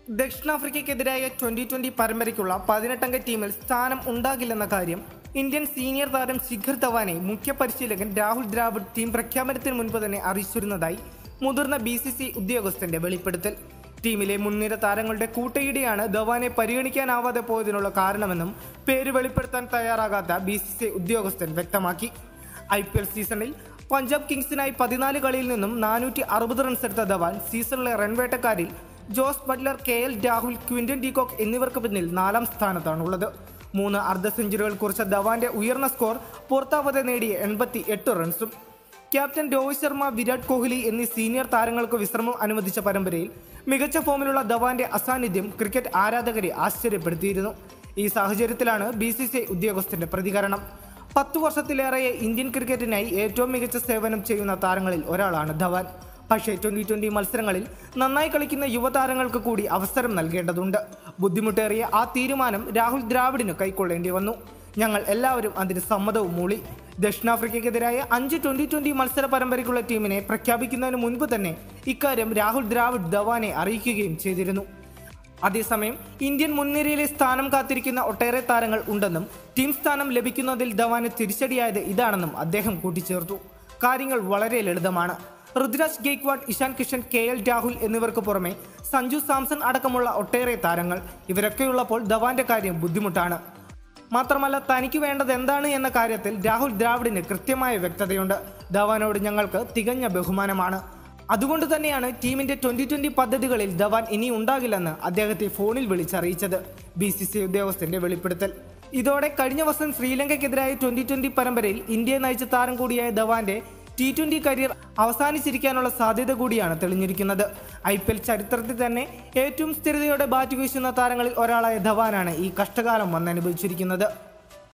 ദക്ഷിണാഫ്രിക്കയ്ക്കെതിരായ twenty twenty പരമ്പരയ്ക്കുള്ള പതിനെട്ടംഗ ടീമിൽ സ്ഥാനം ഉണ്ടാകില്ലെന്ന കാര്യം ഇന്ത്യൻ സീനിയർ താരം ശിഖർ ധവാനെ മുഖ്യ പരിശീലകൻ രാഹുൽ ദ്രാവിഡ് ടീം പ്രഖ്യാപനത്തിന് മുൻപ് തന്നെ അറിയിച്ചിരുന്നതായി മുതിർന്ന ബി സി സി ഉദ്യോഗസ്ഥന്റെ വെളിപ്പെടുത്തൽ ടീമിലെ മുൻനിര താരങ്ങളുടെ കൂട്ടയിടിയാണ് ധവാനെ പരിഗണിക്കാനാവാതെ പോയതിനുള്ള കാരണമെന്നും പേര് വെളിപ്പെടുത്താൻ തയ്യാറാകാത്ത ബി സി സി ഉദ്യോഗസ്ഥൻ വ്യക്തമാക്കി ഐ പി എൽ സീസണിൽ പഞ്ചാബ് കിങ്സിനായി പതിനാല് കളിയിൽ നിന്നും നാനൂറ്റി അറുപത് റൺസ് എടുത്ത ധവാൻ സീസണിലെ റൺവേട്ടക്കാരിൽ Jos Buttler K L Rahul Quinton de Kock എന്നിവർക്ക് പിന്നിൽ നാലാം സ്ഥാനത്താണുള്ളത് മൂന്ന് അർദ്ധ സെഞ്ചുറികൾ കുറിച്ച ധവാന്റെ ഉയർന്ന സ്കോർ പുറത്താവാതെ നേടിയ എൺപത്തി എട്ട് റൺസും ക്യാപ്റ്റൻ രോഹിത് ശർമ്മ വിരാട് കോഹ്ലി എന്നീ സീനിയർ താരങ്ങൾക്ക് വിശ്രമം അനുവദിച്ച പരമ്പരയിൽ മികച്ച ഫോമിലുള്ള ധവാന്റെ അസാന്നിധ്യം ക്രിക്കറ്റ് ആരാധകരെ ആശ്ചര്യപ്പെടുത്തിയിരുന്നു ഈ സാഹചര്യത്തിലാണ് ബി സി സി ഉദ്യോഗസ്ഥന്റെ പ്രതികരണം പത്തു വർഷത്തിലേറെ ഇന്ത്യൻ ക്രിക്കറ്റിനായി ഏറ്റവും മികച്ച സേവനം ചെയ്യുന്ന താരങ്ങളിൽ ഒരാളാണ് ധവാൻ പക്ഷേ ട്വന്റി ട്വന്റി മത്സരങ്ങളിൽ നന്നായി കളിക്കുന്ന യുവതാരങ്ങൾക്ക് കൂടി അവസരം നൽകേണ്ടതുണ്ട് ബുദ്ധിമുട്ടേറിയ ആ തീരുമാനം രാഹുൽ ദ്രാവിഡിന് കൈക്കൊള്ളേണ്ടി വന്നു ഞങ്ങൾ എല്ലാവരും അതിന് സമ്മതവും മൂളി ദക്ഷിണാഫ്രിക്കയ്ക്കെതിരായ അഞ്ച് ട്വന്റി ട്വന്റി മത്സര പരമ്പരയ്ക്കുള്ള ടീമിനെ പ്രഖ്യാപിക്കുന്നതിന് മുൻപ് തന്നെ ഇക്കാര്യം രാഹുൽ ദ്രാവിഡ് ധവാനെ അറിയിക്കുകയും ചെയ്തിരുന്നു അതേസമയം ഇന്ത്യൻ മുൻനിരയിലെ സ്ഥാനം കാത്തിരിക്കുന്ന ഒട്ടേറെ താരങ്ങൾ ഉണ്ടെന്നും ടീം സ്ഥാനം ലഭിക്കുന്നതിൽ ധവാന് തിരിച്ചടിയായത് ഇതാണെന്നും അദ്ദേഹം കൂട്ടിച്ചേർത്തു കാര്യങ്ങൾ വളരെ ലളിതമാണ് ഋതുരാജ് ഗെയ്ക്വാഡ് ഇഷാൻ കിഷൻ കെ എൽ രാഹുൽ എന്നിവർക്ക് പുറമെ സഞ്ജു സാംസൺ അടക്കമുള്ള ഒട്ടേറെ താരങ്ങൾ ഇവരൊക്കെയുള്ളപ്പോൾ ധവാന്റെ കാര്യം ബുദ്ധിമുട്ടാണ് മാത്രമല്ല തനിക്ക് വേണ്ടത് എന്താണ് എന്ന കാര്യത്തിൽ രാഹുൽ ദ്രാവിഡിന് കൃത്യമായ വ്യക്തതയുണ്ട് ധവാനോട് ഞങ്ങൾക്ക് തികഞ്ഞ ബഹുമാനമാണ് അതുകൊണ്ട് തന്നെയാണ് ടീമിന്റെ ട്വന്റി ട്വന്റി പദ്ധതികളിൽ ധവാൻ ഇനി ഉണ്ടാകില്ലെന്ന് അദ്ദേഹത്തെ ഫോണിൽ വിളിച്ചറിയിച്ചത് ബി സി സി ഉദ്യോഗസ്ഥന്റെ വെളിപ്പെടുത്തൽ ഇതോടെ കഴിഞ്ഞ വർഷം ശ്രീലങ്കയ്ക്കെതിരായ ട്വന്റി ട്വന്റി പരമ്പരയിൽ ഇന്ത്യയെ നയിച്ച താരം കൂടിയായ ധവാന്റെ ടി ട്വന്റി കരിയർ അവസാനിച്ചിരിക്കാനുള്ള സാധ്യത കൂടിയാണ് തെളിഞ്ഞിരിക്കുന്നത് ഐ പി എൽ ചരിത്രത്തിൽ തന്നെ ഏറ്റവും സ്ഥിരതയോടെ ബാറ്റ് വീശുന്ന താരങ്ങളിൽ ഒരാളായ ധവാനാണ് ഈ കഷ്ടകാലം വന്നനുഭവിച്ചിരിക്കുന്നത്